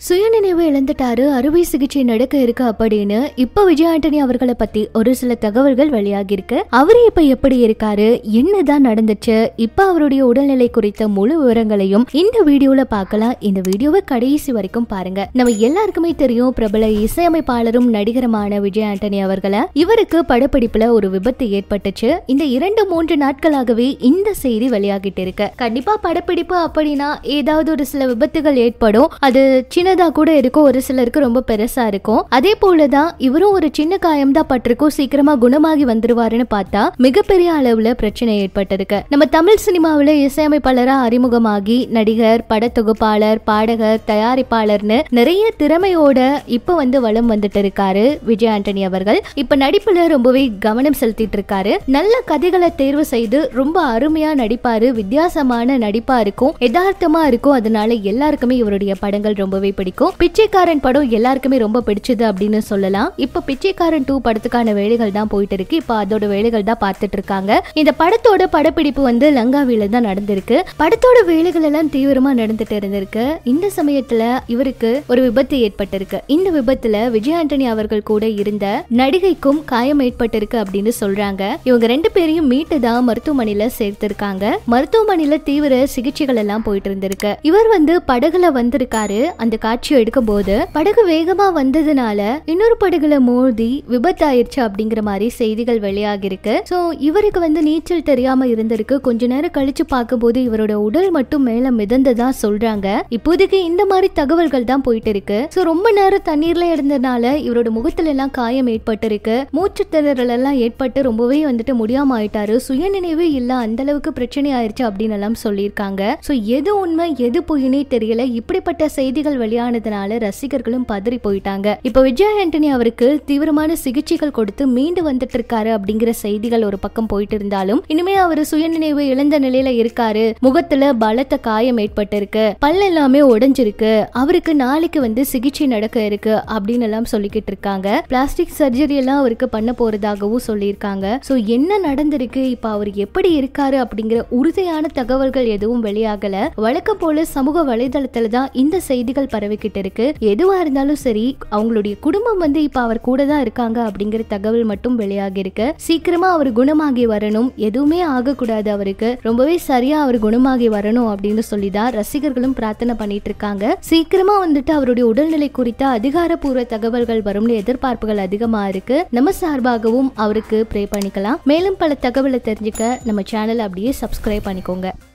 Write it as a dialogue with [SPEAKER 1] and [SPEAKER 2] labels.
[SPEAKER 1] சுயநினைவு இழந்துட்டாரு அறுவை சிகிச்சை நடக்க இருக்கு அப்படின்னு இப்ப விஜய் ஆண்டனி அவர்களை பத்தி ஒரு சில தகவல்கள் வெளியாகி இருக்கு அவரு இப்ப எப்படி இருக்காரு என்னதான் நடந்துச்சு இப்ப அவருடைய உடல்நிலை குறித்த முழு விவரங்களையும் இந்த வீடியோல பார்க்கலாம் இந்த வீடியோவை கடைசி வரைக்கும் பாருங்க நம்ம எல்லாருக்குமே தெரியும் பிரபல இசையமைப்பாளரும் நடிகருமான விஜய் ஆண்டனி அவர்களை இவருக்கு படப்பிடிப்புல ஒரு விபத்து ஏற்பட்டுச்சு இந்த இரண்டு மூன்று நாட்களாகவே இந்த செய்தி வெளியாகிட்டு இருக்கு கண்டிப்பா படப்பிடிப்பு அப்படின்னா ஏதாவது ஒரு சில விபத்துகள் ஏற்படும் அது சின்னதா கூட இருக்கும் ஒரு சிலருக்கு ரொம்ப பெருசா இருக்கும் அதே போலதான் இவரும் ஒரு சின்ன காயம் தான் பட்டிருக்கும் சீக்கிரமா குணமாகி வந்துருவாருன்னு பார்த்தா மிகப்பெரிய அளவுல பிரச்சனை ஏற்பட்டிருக்கு நம்ம தமிழ் சினிமாவுல இசையமைப்பாளரா அறிமுகமாகி நடிகர் படத்தொகுப்பாளர் பாடகர் தயாரிப்பாளர்னு நிறைய திறமையோட இப்ப வந்து வலம் வந்துட்டு இருக்காரு விஜய் ஆண்டனி அவர்கள் இப்ப நடிப்புல ரொம்பவே கவனம் செலுத்திட்டு இருக்காரு நல்ல கதைகளை தேர்வு செய்து ரொம்ப அருமையா நடிப்பாரு வித்தியாசமான நடிப்பா இருக்கும் யதார்த்தமா இருக்கும் அதனால எல்லாருக்குமே இவருடைய படங்கள் ரொம்பவே பிடிக்கும் பிச்சைக்காரன் படம் எல்லாருக்குமே ரொம்ப பிடிச்சது அப்படின்னு சொல்லலாம் இப்ப பிச்சைக்காரன் டூ படத்துக்கான வேலைகள் தான் போயிட்டு இருக்கு இப்ப அதோட வேலைகள் தான் பார்த்துட்டு இருக்காங்க இந்த படத்தோட படப்பிடிப்பு வந்து லங்காவில தான் நடந்திருக்கு படத்தோட வேலைகள் எல்லாம் தீவிரமா நடந்துட்டு இருந்திருக்கு இந்த சமயத்துல இவருக்கு ஒரு விபத்து ஏற்பட்டிருக்கு இந்த விபத்துல விஜய் ஆண்டனி அவர்கள் கூட இருந்த நடிகைக்கும் காயம் ஏற்பட்டிருக்கு அப்படின்னு சொல்றாங்க இவங்க ரெண்டு பேரையும் மீட்டு தான் மருத்துவமனையில சேர்த்திருக்காங்க மருத்துவமனையில தீவிர சிகிச்சைகள் எல்லாம் போயிட்டு இருந்திருக்கு இவர் வந்து படகுல வந்திருக்காரு அந்த காட்சி எடுக்கும் போது படகு வேகமா வந்ததுனால இன்னொரு படகுல மோதி விபத்தாயிருச்சு அப்படிங்கிற மாதிரி செய்திகள் வெளியாகி இருக்கு சோ இவருக்கு வந்து நீச்சல் தெரியாம இருந்திருக்கு கொஞ்ச நேரம் கழிச்சு பார்க்கும்போது இவரோட உடல் மட்டும் மேல மிதந்ததா சொல்றாங்க இப்போதைக்கு இந்த மாதிரி தகவல்கள் தான் போயிட்டு இருக்கு சோ ரொம்ப நேரம் தண்ணீர்ல இருந்ததுனால இவரோட முகத்துல எல்லாம் காயம் ஏற்பட்டிருக்கு மூச்சு திணறல் எல்லாம் ஏற்பட்டு ரொம்பவே வந்துட்டு முடியாம ஆயிட்டாரு சுயநினைவே இல்ல அந்த அளவுக்கு பிரச்சனை ஆயிருச்சு அப்படின்னு எல்லாம் சொல்லியிருக்காங்க சோ எது உண்மை எது பொய்னே தெரியல இப்படிப்பட்ட செய்திகள் வெளியானதுனால ரசிகர்களும் பதறி போயிட்டாங்க இப்ப விஜய் ஆண்டனி அவருக்கு தீவிரமான சிகிச்சைகள் கொடுத்து மீண்டு வந்துட்டு இருக்காரு அப்படிங்கிற செய்திகள் ஒரு பக்கம் போயிட்டு இருந்தாலும் இனிமே அவர் சுயநினைவு இழந்த நிலையில இருக்காரு முகத்துல பலத்த காயம் ஏற்பட்டிருக்கு பல் எல்லாமே உடைஞ்சிருக்கு அவருக்கு நாளைக்கு வந்து சிகிச்சை நடக்க இருக்கு அப்படின்னு எல்லாம் சொல்லிக்கிட்டு இருக்காங்க பிளாஸ்டிக் சர்ஜரி எல்லாம் அவருக்கு பண்ண போறதாகவும் சொல்லியிருக்காங்க சோ என்ன நடந்திருக்கு இப்ப அவர் எப்படி இருக்காரு அப்படிங்கிற உறுதியான தகவல்கள் எதுவும் வெளியாகல வழக்கம் போல சமூக வலைதளத்துல தான் இந்த செய்திகள் பரவிக்கிட்டு இருக்கு எதுவா இருந்தாலும் சரி அவங்களுடைய குடும்பம் வந்து இப்ப அவர் கூட தான் இருக்காங்க அப்படிங்கிற தகவல் மட்டும் வெளியாகி இருக்கு சீக்கிரமா அவர் குணமாகி வரணும் எதுவுமே ஆகக்கூடாது அவருக்கு ரொம்பவே சரியா அவர் குணமாகி வரணும் அப்படின்னு சொல்லி தான் ரசிகர்களும் பிரார்த்தனை பண்ணிட்டு இருக்காங்க சீக்கிரமா வந்துட்டு அவருடைய உடல்நிலை குறித்த அதிகாரப்பூர்வ தகவல்கள் வரும்னு எதிர்பார்ப்புகள் அதிகமா இருக்கு நம்ம சார்பாகவும் அவருக்கு ப்ரே பண்ணிக்கலாம் மேலும் பல தகவலை தெரிஞ்சுக்க நம்ம சேனல் அப்படியே சப்ஸ்கிரைப் பண்ணிக்கோங்க